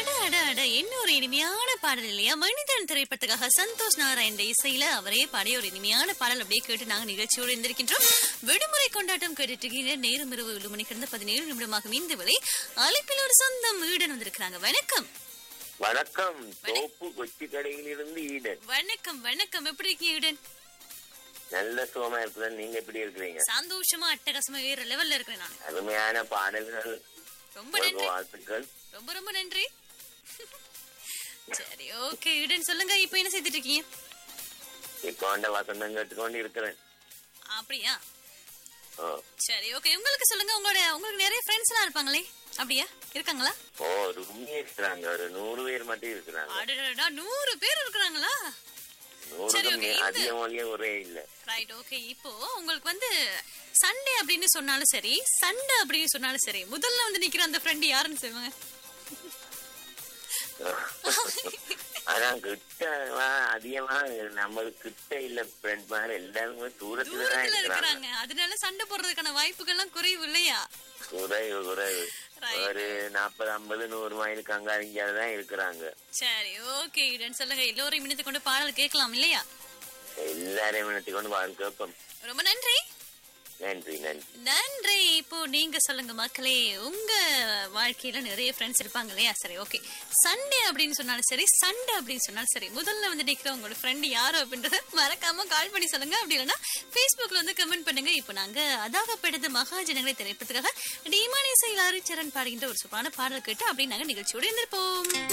அட அட அட என்ன ஒரு இனிமையான பாடல் இல்லையா மனிதன் திரைப்படத்துக்காக சந்தோஷ் நாராயண் இசையில அவரே பாடிய ஒரு இனிமையான பாடல் அப்படியே கேட்டு நாங்க நிகழ்ச்சியோடு இருந்திருக்கின்றோம் விடுமுறை கொண்டாட்டம் கேட்டுட்டு இருக்கீங்க நேரம் இரவு ஏழு மணி கிடந்த பதினேழு நிமிடமாகும் இந்த வேளை அழைப்பில் ஒரு சொந்தம் ஈடன் வந்திருக்கிறாங்க வணக்கம் வணக்கம் தோப்பு கொச்சி கடையில் இருந்து ஈடன் வணக்கம் வணக்கம் எப்படி இருக்கீங்க ஈடன் நல்ல சுகமா இருக்குதுன்னு நீங்க எப்படி இருக்கிறீங்க சந்தோஷமா அட்டகாசமா வேற லெவல்ல இருக்கிறேன் நான் அருமையான பாடல்கள் ரொம்ப உங்களுக்கு நன்றி வாழ்த்துக்கள் ரொம்ப ரொம்ப நன்றி சரி ஓகே ஈடன் சொல்லுங்க இப்போ என்ன செய்துட்டு இருக்கீங்க இப்போ அந்த வசந்தம் கேட்டுக்கொண்டு இருக்கிறேன் அப்படியா ஓ சரி ஓகே உங்களுக்கு சொல்லுங்க உங்களோட உங்களுக்கு நிறைய ஃப்ரெண்ட்ஸ் எல்லாம் இருப்பாங்களே அப்படியா இருக்காங்களா ஓ ரொம்ப இருக்கிறாங்க ஒரு நூறு பேர் மட்டும் இருக்கிறாங்க அடடடா நூறு பேர் இருக்கிறாங்களா சரி, நூறு okay, இந்த- அதிக மொழியே ஒரே இல்ல ரைட் ஓகே இப்போ உங்களுக்கு வந்து சண்டே அப்படின்னு சொன்னாலும் சரி சண்டே அப்படின்னு சொன்னாலும் சரி முதல்ல வந்து நிக்கிற அந்த ஃப்ரெண்ட் யாருன்னு சொல்லுவாங்க ஆனா கிட்ட அதிகமா நம்மளுக்கு கிட்ட இல்ல ஃப்ரெண்ட் மாதிரி எல்லாருமே தூரத்துல தான் தூரத்துல இருக்கிறாங்க இருக்கிறாங்க அதனால சண்டை போடுறதுக்கான வாய்ப்புகள்லாம் குறைவு இல்லையா குறைவு குறைவு Right. ஒரு நாற்பது ஐம்பது நூறு மைலுக்கு அங்க தான் இருக்கிறாங்க சரி ஓகே ஈடன் சொல்லுங்க எல்லோரையும் இணைத்து கொண்டு பாடல் கேட்கலாம் இல்லையா எல்லாரையும் நினைத்து கொண்டு வாழ்க்கை கேட்போம் ரொம்ப நன்றி நன்றி நன்றி நன்றி இப்போ நீங்க சொல்லுங்க மக்களே உங்க வாழ்க்கையில நிறைய ஃப்ரெண்ட்ஸ் இருப்பாங்க இல்லையா சரி ஓகே சண்டே அப்படின்னு சொன்னாலும் சரி சண்டே அப்படின்னு சொன்னாலும் சரி முதல்ல வந்து நிக்கிற உங்களோட ஃப்ரெண்ட் யாரு அப்படின்றத மறக்காம கால் பண்ணி சொல்லுங்க அப்படி இல்லைன்னா ஃபேஸ்புக்ல வந்து கமெண்ட் பண்ணுங்க இப்போ நாங்க அதாகப்படுது மகாஜனங்களை திரைப்பதற்காக டிமானி செயலாறு சரண் பாடுகின்ற ஒரு சூப்பரான பாடல் கேட்டு அப்படி நாங்க நிகழ்ச்சியோடு இருந்திருப்போம்